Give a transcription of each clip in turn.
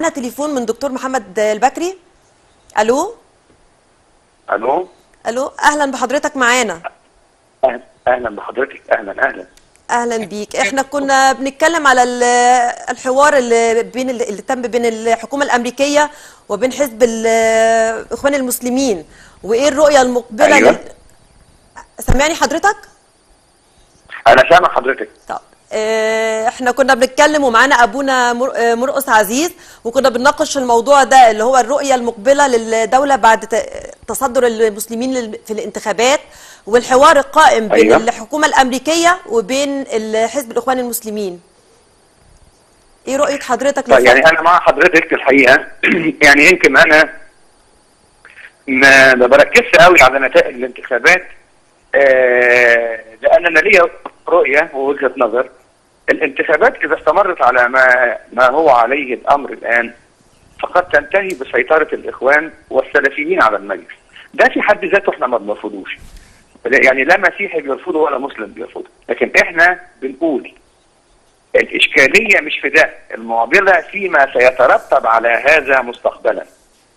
معانا تليفون من دكتور محمد البكري الو الو الو اهلا بحضرتك معانا أهلا- اهلا بحضرتك اهلا اهلا اهلا بيك احنا كنا بنتكلم على ال- الحوار اللي بين اللي تم بين الحكومه الامريكيه وبين حزب الاخوان المسلمين وايه الرؤيه المقبله أيوة. لل... سامعني حضرتك انا سامع حضرتك طب آه، احنا كنا بنتكلم ومعانا ابونا مر- آه، مرقس عزيز وكنا بنناقش الموضوع ده اللي هو الرؤيه المقبله للدوله بعد ت- تصدر المسلمين لل- في الانتخابات والحوار القائم بين أيوة. الحكومه الامريكيه وبين حزب الاخوان المسلمين ايه رؤيه حضرتك طيب للفرق؟ يعني انا مع حضرتك الحقيقه يعني يمكن انا ما ما بركزش قوي على نتائج الانتخابات آه لان انا ليا رؤيه ووجهه نظر الانتخابات اذا استمرت على ما ما هو عليه الامر الان فقد تنتهي بسيطره الاخوان والسلفيين على المجلس ده في حد ذاته احنا ما بنرفضوش يعني لا مسيحي بيرفضه ولا مسلم بيرفضه لكن احنا بنقول الإشكالية مش في ده المعضلة فيما سيترتب على هذا مستقبلا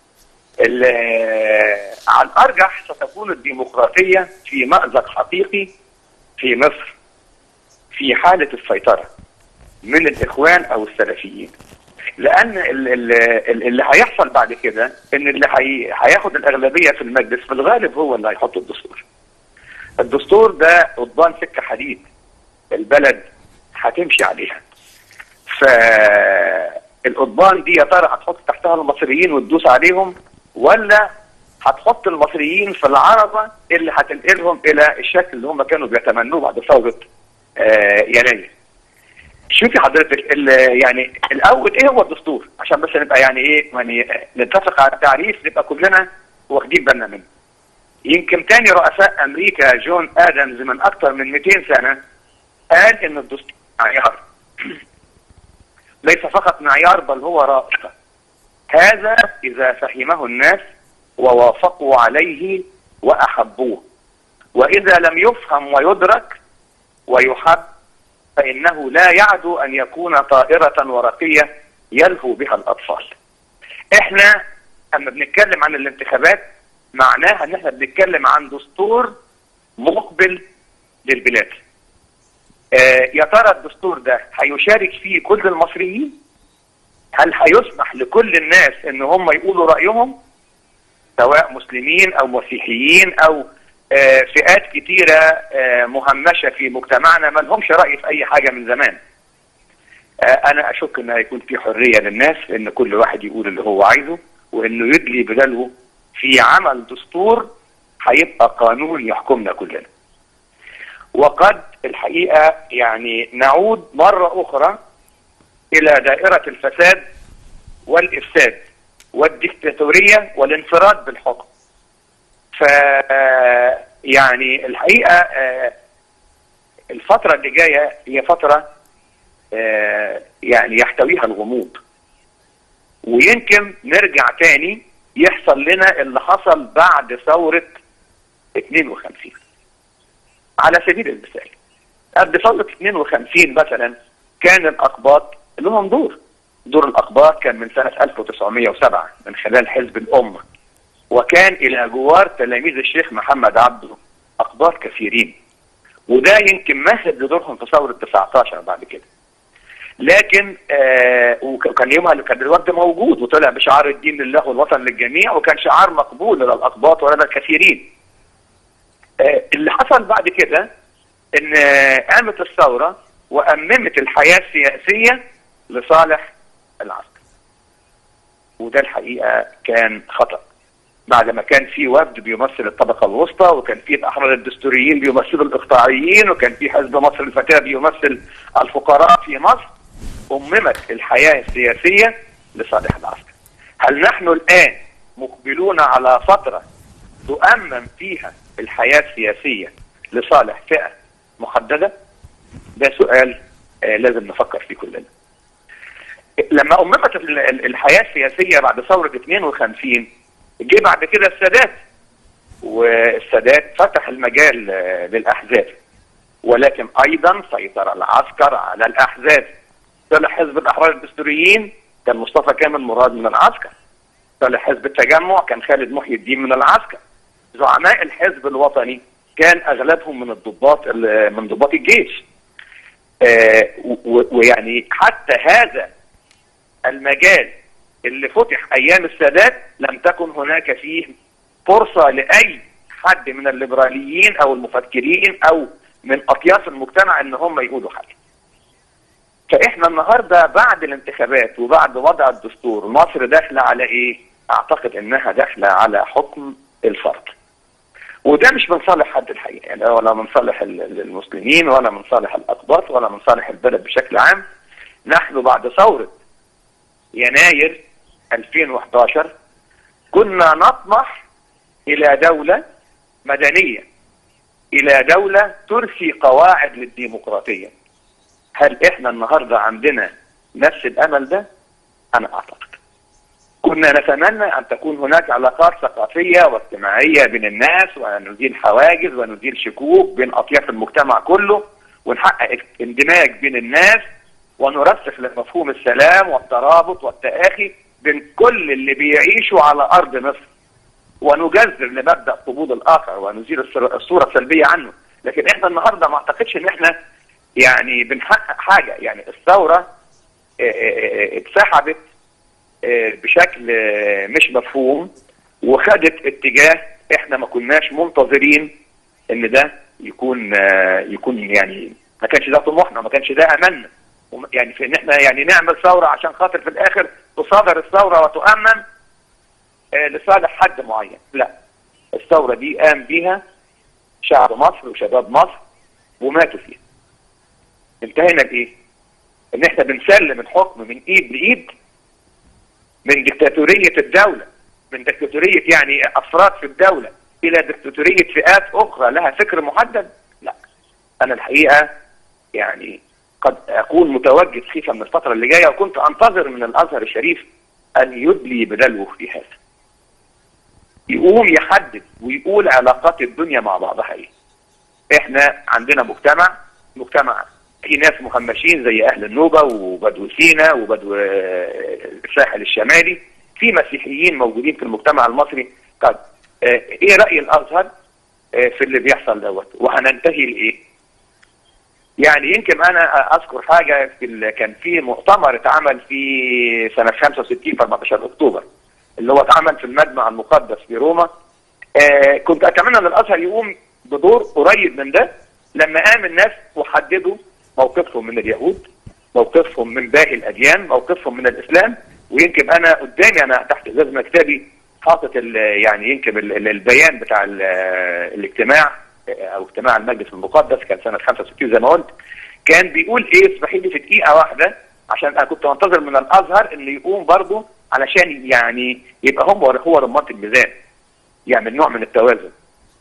ال- على الأرجح ستكون الديمقراطية في مأزق حقيقي في مصر في حالة السيطرة من الإخوان أو السلفيين لأن ال- ال- ال- اللي هيحصل بعد كده إن اللي هي- هياخد الأغلبية في المجلس في الغالب هو اللي هيحط الدستور الدستور ده قضبان سكة حديد البلد هتمشي عليها فالقضبان دي يا ترى هتحط تحتها المصريين وتدوس عليهم ولا هتحط المصريين في العربة اللي هتنقلهم الى الشكل اللي هم كانوا بيتمنوه بعد ثورة آه، يناير شوفي حضرتك ال- يعني الاول ايه هو الدستور عشان بس نبقى يعني ايه يعني نتفق على التعريف نبقى كلنا واخدين بالنا منه يمكن تاني رؤساء امريكا جون ادمز من اكثر من 200 سنه قال ان الدستور معيار ليس فقط معيار بل هو رائقة هذا إذا فهمه الناس ووافقوا عليه وأحبوه وإذا لم يفهم ويدرك ويحب فإنه لا يعدو أن يكون طائرة ورقية يلهو بها الأطفال إحنا أما بنتكلم عن الانتخابات معناها أن إحنا بنتكلم عن دستور مقبل للبلاد آه، يا ترى الدستور ده هيشارك فيه كل المصريين؟ هل هيسمح لكل الناس ان هم يقولوا رايهم؟ سواء مسلمين او مسيحيين او آه، فئات كتيره آه، مهمشه في مجتمعنا ما لهمش راي في اي حاجه من زمان. آه، انا اشك ان هيكون في حريه للناس ان كل واحد يقول اللي هو عايزه وانه يدلي بدلوه في عمل دستور هيبقى قانون يحكمنا كلنا. وقد الحقيقه يعني نعود مره اخرى الى دائره الفساد والافساد والديكتاتوريه والانفراد بالحكم. ف يعني الحقيقه آه، الفتره اللي جايه هي فتره آه، يعني يحتويها الغموض. ويمكن نرجع تاني يحصل لنا اللي حصل بعد ثوره 52 على سبيل المثال قبل ثورة 52 مثلا كان الأقباط لهم دور دور الأقباط كان من سنة 1907 من خلال حزب الأمة وكان إلى جوار تلاميذ الشيخ محمد عبده أقباط كثيرين وده يمكن مهد لدورهم في ثورة 19 بعد كده لكن آه وكان يومها كان الورد موجود وطلع بشعار الدين لله والوطن للجميع وكان شعار مقبول لدى الأقباط ولدى الكثيرين آه، اللي حصل بعد كده ان آه، قامت الثوره واممت الحياه السياسيه لصالح العسكر. وده الحقيقه كان خطا. بعد ما كان في وفد بيمثل الطبقه الوسطى وكان في الاحرار الدستوريين بيمثلوا الاقطاعيين وكان في حزب مصر الفتاه بيمثل الفقراء في مصر اممت الحياه السياسيه لصالح العسكر. هل نحن الان مقبلون على فتره تؤمن فيها الحياة السياسية لصالح فئة محددة ده سؤال آه لازم نفكر فيه كلنا لما أممت ال- ال- الحياة السياسية بعد ثورة 52 جه بعد كده السادات والسادات فتح المجال آه، للأحزاب ولكن أيضا سيطر العسكر على الأحزاب طلع حزب الأحرار الدستوريين كان مصطفى كامل مراد من العسكر صالح حزب التجمع كان خالد محي الدين من العسكر زعماء الحزب الوطني كان اغلبهم من الضباط ال- من ضباط الجيش آه، و- ويعني حتى هذا المجال اللي فتح ايام السادات لم تكن هناك فيه فرصه لاي حد من الليبراليين او المفكرين او من اطياف المجتمع ان هم يقولوا حاجه. فاحنا النهارده بعد الانتخابات وبعد وضع الدستور مصر داخله على ايه؟ اعتقد انها داخله على حكم الفرد. وده مش من صالح حد الحقيقه يعني ولا من صالح ال- ال- المسلمين ولا من صالح الاقباط ولا من صالح البلد بشكل عام. نحن بعد ثوره يناير 2011 كنا نطمح الى دوله مدنيه الى دوله ترسي قواعد للديمقراطيه. هل احنا النهارده عندنا نفس الامل ده؟ انا اعتقد. كنا نتمنى ان تكون هناك علاقات ثقافيه واجتماعيه بين الناس ونزيل حواجز ونزيل شكوك بين اطياف المجتمع كله ونحقق اندماج بين الناس ونرسخ لمفهوم السلام والترابط والتآخي بين كل اللي بيعيشوا على ارض مصر ونجذر لمبدا قبول الاخر ونزيل الصر- الصوره السلبيه عنه لكن احنا النهارده ما اعتقدش ان احنا يعني بنحقق حاجه يعني الثوره اه، اه، اه، اتسحبت اه، بشكل اه، مش مفهوم وخدت اتجاه احنا ما كناش منتظرين ان ده يكون اه، يكون يعني ما كانش ده طموحنا ما كانش ده املنا وم- يعني في ان احنا يعني نعمل ثوره عشان خاطر في الاخر تصادر الثوره وتؤمن آه، لصالح حد معين لا الثوره دي قام بيها شعب مصر وشباب مصر وماتوا فيها انتهينا بايه ان احنا بنسلم الحكم من ايد لايد من دكتاتوريه الدوله من دكتاتوريه يعني افراد في الدوله الى دكتاتوريه فئات اخرى لها فكر محدد لا انا الحقيقه يعني قد اكون متوجد خيفه من الفتره اللي جايه وكنت انتظر من الازهر الشريف ان يدلي بدلوه في هذا يقوم يحدد ويقول علاقات الدنيا مع بعضها ايه احنا عندنا مجتمع مجتمع في ناس مهمشين زي اهل النوبه وبدو سينا وبدو آه، الساحل الشمالي في مسيحيين موجودين في المجتمع المصري طب آه، ايه راي الازهر آه، في اللي بيحصل دوت وهننتهي لايه يعني يمكن انا اذكر حاجه في ال- كان في مؤتمر اتعمل في سنه 65 في 14 اكتوبر اللي هو اتعمل في المجمع المقدس في روما آه كنت اتمنى ان الازهر يقوم بدور قريب من ده لما قام الناس وحددوا موقفهم من اليهود موقفهم من باقي الاديان موقفهم من الاسلام ويمكن انا قدامي انا تحت ازاز مكتبي حاطط ال- يعني يمكن ال- ال- البيان بتاع ال- الاجتماع آه، او اجتماع المجلس المقدس كان سنه 65 زي ما قلت كان بيقول ايه اسمحي لي في دقيقه واحده عشان انا كنت منتظر من الازهر انه يقوم برضه علشان يعني يبقى هم هو رمانة الميزان يعمل نوع من التوازن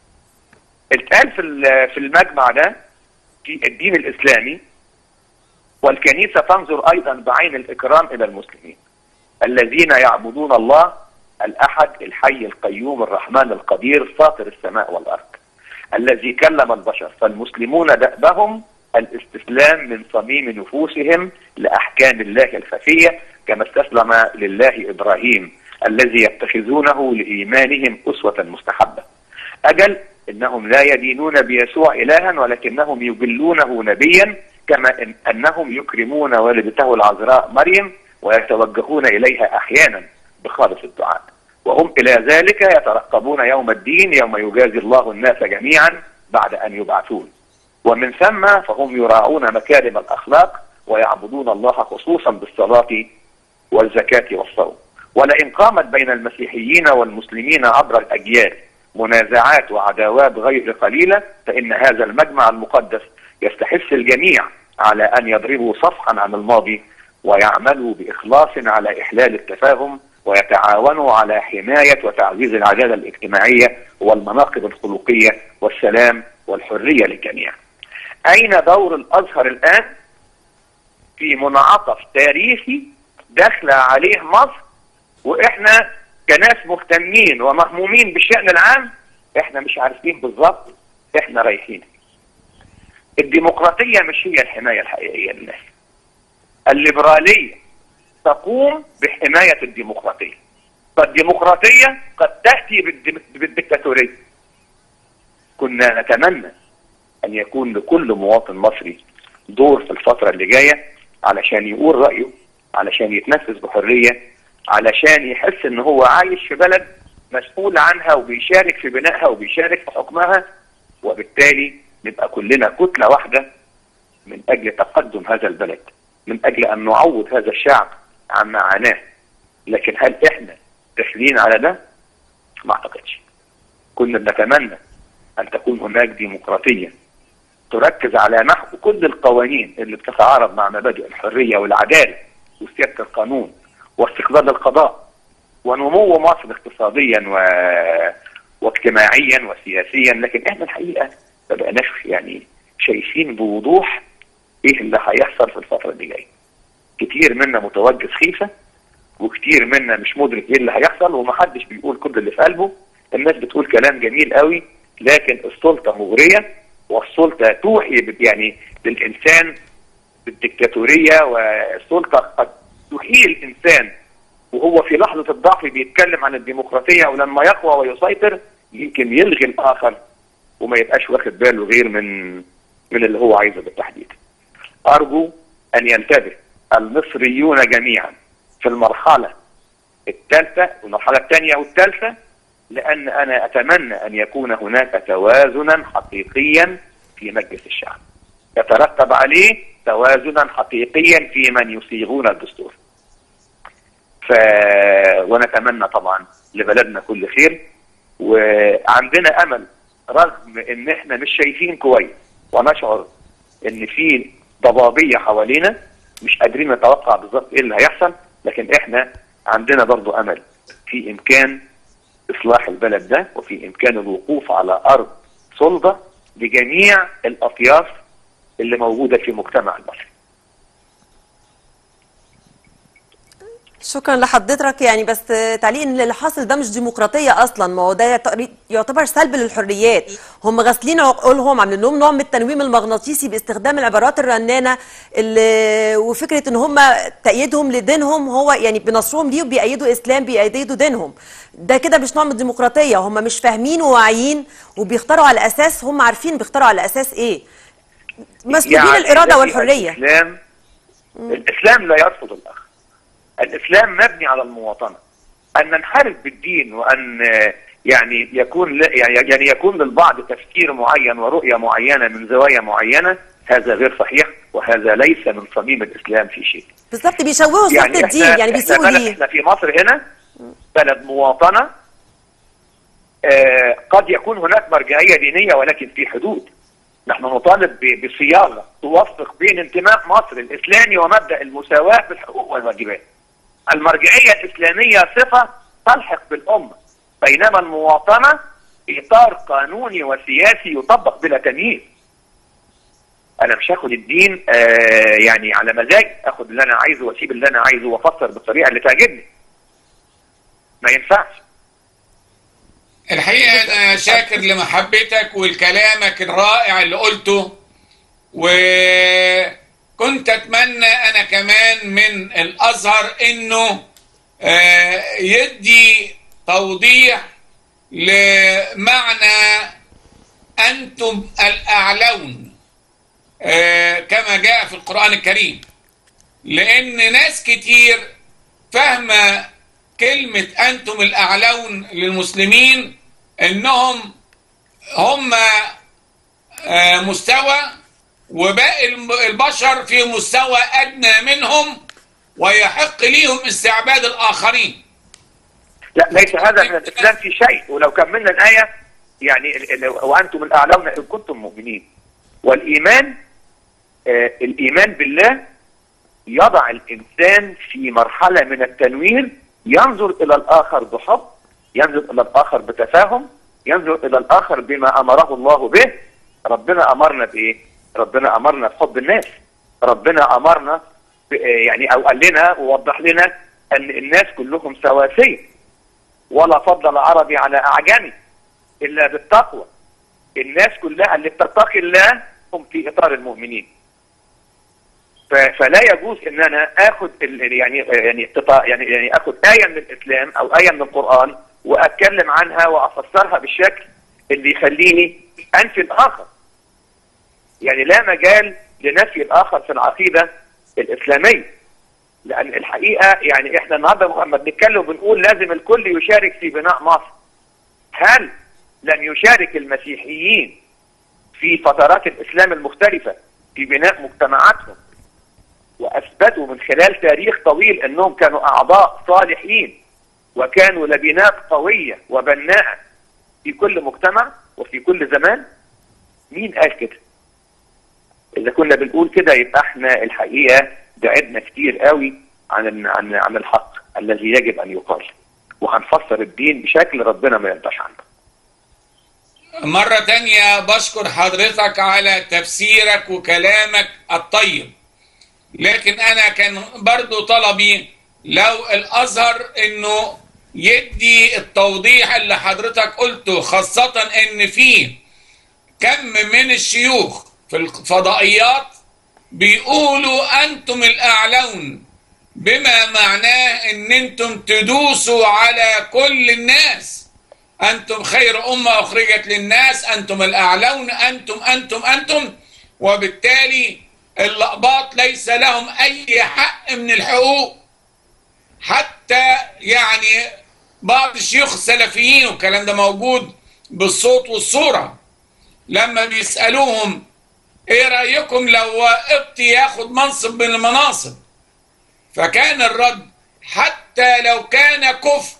اتقال في ال- في المجمع ده في الدين الاسلامي والكنيسه تنظر ايضا بعين الاكرام الى المسلمين الذين يعبدون الله الاحد الحي القيوم الرحمن القدير فاطر السماء والارض الذي كلم البشر فالمسلمون دأبهم الاستسلام من صميم نفوسهم لأحكام الله الخفية كما استسلم لله إبراهيم الذي يتخذونه لإيمانهم أسوة مستحبة أجل إنهم لا يدينون بيسوع إلها ولكنهم يجلونه نبيا كما إن أنهم يكرمون والدته العذراء مريم ويتوجهون إليها أحيانا بخالص الدعاء وهم إلى ذلك يترقبون يوم الدين يوم يجازي الله الناس جميعا بعد أن يبعثون ومن ثم فهم يراعون مكارم الأخلاق ويعبدون الله خصوصا بالصلاة والزكاة والصوم ولئن قامت بين المسيحيين والمسلمين عبر الأجيال منازعات وعداوات غير قليلة فإن هذا المجمع المقدس يستحث الجميع على أن يضربوا صفحا عن الماضي ويعملوا بإخلاص على إحلال التفاهم ويتعاونوا على حماية وتعزيز العدالة الاجتماعية والمناقب الخلقية والسلام والحرية للجميع أين دور الأزهر الآن في منعطف تاريخي داخل عليه مصر وإحنا كناس مهتمين ومهمومين بالشأن العام إحنا مش عارفين بالظبط إحنا رايحين الديمقراطية مش هي الحماية الحقيقية للناس الليبرالية تقوم بحمايه الديمقراطيه فالديمقراطيه قد تاتي بالدم- بالدكتاتوريه كنا نتمنى ان يكون لكل مواطن مصري دور في الفتره اللي جايه علشان يقول رايه علشان يتنفس بحريه علشان يحس ان هو عايش في بلد مسؤول عنها وبيشارك في بنائها وبيشارك في حكمها وبالتالي نبقى كلنا كتله واحده من اجل تقدم هذا البلد من اجل ان نعوض هذا الشعب عن معاناه لكن هل احنا داخلين على ده؟ ما اعتقدش كنا بنتمنى ان تكون هناك ديمقراطيه تركز على محو كل القوانين اللي بتتعارض مع مبادئ الحريه والعداله وسياده القانون واستقلال القضاء ونمو مصر اقتصاديا و... واجتماعيا وسياسيا لكن احنا الحقيقه ما بقناش يعني شايفين بوضوح ايه اللي هيحصل في الفتره اللي جايه. كتير منا متوجس خيفه وكتير منا مش مدرك ايه اللي هيحصل ومحدش بيقول كل اللي في قلبه الناس بتقول كلام جميل قوي لكن السلطه مغريه والسلطه توحي ب- يعني للانسان بالدكتاتوريه والسلطه قد تحيل الانسان وهو في لحظه الضعف بيتكلم عن الديمقراطيه ولما يقوى ويسيطر يمكن يلغي الاخر وما يبقاش واخد باله غير من من اللي هو عايزه بالتحديد. ارجو ان ينتبه المصريون جميعا في المرحله الثالثه والمرحله الثانيه والثالثه لان انا اتمنى ان يكون هناك توازنا حقيقيا في مجلس الشعب. يترتب عليه توازنا حقيقيا في من يصيغون الدستور. ف ونتمنى طبعا لبلدنا كل خير وعندنا امل رغم ان احنا مش شايفين كويس ونشعر ان في ضبابيه حوالينا مش قادرين نتوقع بالظبط ايه اللي هيحصل لكن احنا عندنا برضو امل في امكان اصلاح البلد ده وفي امكان الوقوف على ارض صلبه لجميع الاطياف اللي موجوده في مجتمع المصري شكرا لحضرتك يعني بس تعليق ان اللي حاصل ده مش ديمقراطيه اصلا ما هو ده يعت- يعتبر سلب للحريات هم غاسلين عقولهم عاملين لهم نوع من التنويم المغناطيسي باستخدام العبارات الرنانه اللي وفكره ان هم تأييدهم لدينهم هو يعني بنصرهم ليه وبيأيدوا اسلام بيأيدوا دينهم ده كده مش نوع من الديمقراطيه هم مش فاهمين وواعيين وبيختاروا على اساس هم عارفين بيختاروا على اساس ايه مسلوبين يعني الاراده الذي والحريه الاسلام الاسلام لا يرفض الاخر الاسلام مبني على المواطنه ان ننحرف بالدين وان آه، يعني يكون ل- يعني يعني يكون للبعض تفكير معين ورؤيه معينه من زوايا معينه هذا غير صحيح وهذا ليس من صميم الاسلام في شيء بالظبط بيشوهوا صوره يعني الدين احنا يعني احنا بيسيئوا بلد ليه احنا في مصر هنا بلد مواطنه آه قد يكون هناك مرجعيه دينيه ولكن في حدود نحن نطالب ب- بصياغه توفق بين انتماء مصر الاسلامي ومبدا المساواه في الحقوق والواجبات. المرجعيه الاسلاميه صفه تلحق بالامه بينما المواطنه اطار قانوني وسياسي يطبق بلا تمييز. انا مش هاخد الدين آه يعني على مزاج اخد اللي انا عايزه واسيب اللي انا عايزه وافسر بالطريقه اللي تعجبني. ما ينفعش. الحقيقة أنا شاكر لمحبتك ولكلامك الرائع اللي قلته وكنت أتمنى أنا كمان من الأزهر إنه آه، يدي توضيح لمعنى أنتم الأعلون آه، كما جاء في القرآن الكريم لأن ناس كتير فاهمة كلمة أنتم الأعلون للمسلمين إنهم هم آه، مستوى وباقي الم- البشر في مستوى أدنى منهم ويحق ليهم استعباد الآخرين لا ليس هذا من الاسلام في شيء ولو كملنا الايه يعني ال- ال- وانتم الاعلون ان كنتم مؤمنين والايمان آه الايمان بالله يضع الانسان في مرحله من التنوير ينظر الى الاخر بحب ينظر الى الاخر بتفاهم ينظر الى الاخر بما امره الله به ربنا امرنا بايه ربنا امرنا بحب الناس ربنا امرنا ب- آه يعني او قال لنا ووضح لنا ان الناس كلهم سواسيه ولا فضل عربي على اعجمي الا بالتقوى الناس كلها اللي بتتقي الله هم في اطار المؤمنين ف- فلا يجوز ان انا اخد ال- يعني يعني قطاع يعني يعني اخد ايه من الاسلام او ايه من القران واتكلم عنها وافسرها بالشكل اللي يخليني انفي الاخر. يعني لا مجال لنفي الاخر في العقيده الاسلاميه. لان الحقيقه يعني احنا النهارده لما بنتكلم بنقول لازم الكل يشارك في بناء مصر. هل لن يشارك المسيحيين في فترات الاسلام المختلفه في بناء مجتمعاتهم واثبتوا من خلال تاريخ طويل انهم كانوا اعضاء صالحين وكانوا لبنات قويه وبناءه في كل مجتمع وفي كل زمان مين قال كده؟ اذا كنا بنقول كده يبقى احنا الحقيقه بعدنا كتير قوي عن عن عن الحق الذي يجب ان يقال وهنفسر الدين بشكل ربنا ما يرضاش عنه. مرة تانية بشكر حضرتك على تفسيرك وكلامك الطيب لكن أنا كان برضو طلبي لو الأزهر إنه يدي التوضيح اللي حضرتك قلته خاصة إن فيه كم من الشيوخ في الفضائيات بيقولوا أنتم الأعلون بما معناه إن أنتم تدوسوا على كل الناس أنتم خير أمة أخرجت للناس أنتم الأعلون أنتم أنتم أنتم وبالتالي اللقباط ليس لهم أي حق من الحقوق حتى يعني بعض الشيوخ السلفيين والكلام ده موجود بالصوت والصورة لما بيسألوهم ايه رأيكم لو قبطي ياخد منصب من المناصب فكان الرد حتى لو كان كفر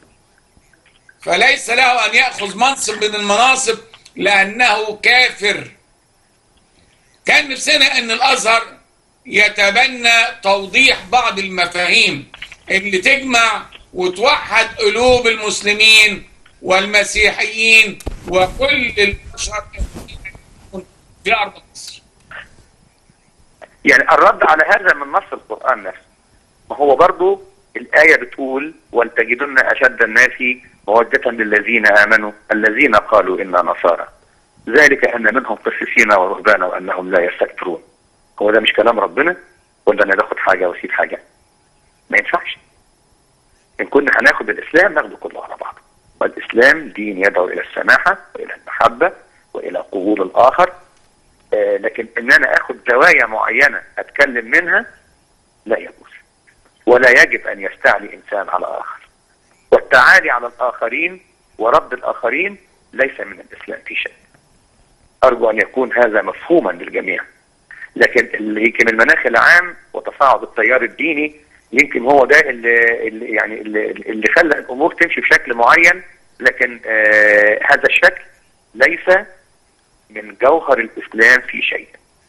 فليس له أن يأخذ منصب من المناصب لأنه كافر كان نفسنا أن الأزهر يتبنى توضيح بعض المفاهيم اللي تجمع وتوحد قلوب المسلمين والمسيحيين وكل البشر في أرض مصر يعني الرد على هذا من نص القرآن نفسه ما هو برضو الآية بتقول ولتجدن أشد الناس مودة للذين آمنوا الذين قالوا إنا نصارى ذلك أن منهم قسيسين ورهبانا وأنهم لا يستكبرون هو ده مش كلام ربنا ولا أنا باخد حاجة وأسيب حاجة ما ينفعش إن كنا هناخد الإسلام ناخده كله على بعضه والإسلام دين يدعو إلى السماحة وإلى المحبة وإلى قبول الآخر آه لكن إن أنا آخد زوايا معينة أتكلم منها لا يجوز ولا يجب أن يستعلي إنسان على آخر والتعالي على الآخرين ورد الآخرين ليس من الإسلام في شيء أرجو أن يكون هذا مفهوما للجميع لكن اللي يمكن المناخ العام وتصاعد التيار الديني يمكن هو ده اللي, اللي يعني اللي, اللي خلى الامور تمشي بشكل معين لكن آه هذا الشكل ليس من جوهر الاسلام في شيء.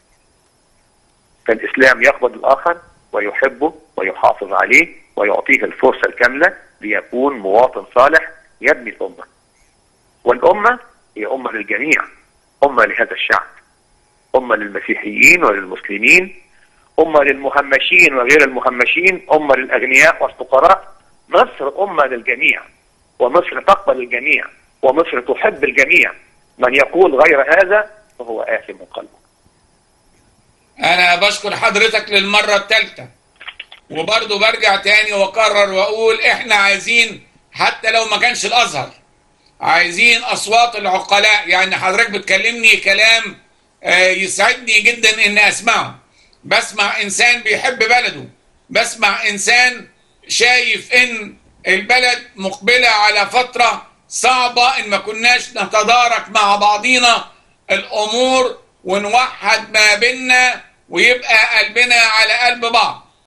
فالاسلام يقبض الاخر ويحبه ويحافظ عليه ويعطيه الفرصه الكامله ليكون مواطن صالح يبني الامه. والامه هي امه للجميع، امه لهذا الشعب. امه للمسيحيين وللمسلمين أمة للمهمشين وغير المهمشين أمة للأغنياء والفقراء مصر أمة للجميع ومصر تقبل الجميع ومصر تحب الجميع من يقول غير هذا فهو آثم قلبه أنا بشكر حضرتك للمرة الثالثة وبرضه برجع تاني وأكرر وأقول إحنا عايزين حتى لو ما كانش الأزهر عايزين أصوات العقلاء يعني حضرتك بتكلمني كلام يسعدني جدا إن أسمعه بسمع انسان بيحب بلده بسمع انسان شايف ان البلد مقبلة على فترة صعبة ان ما كناش نتدارك مع بعضينا الامور ونوحد ما بيننا ويبقى قلبنا على قلب بعض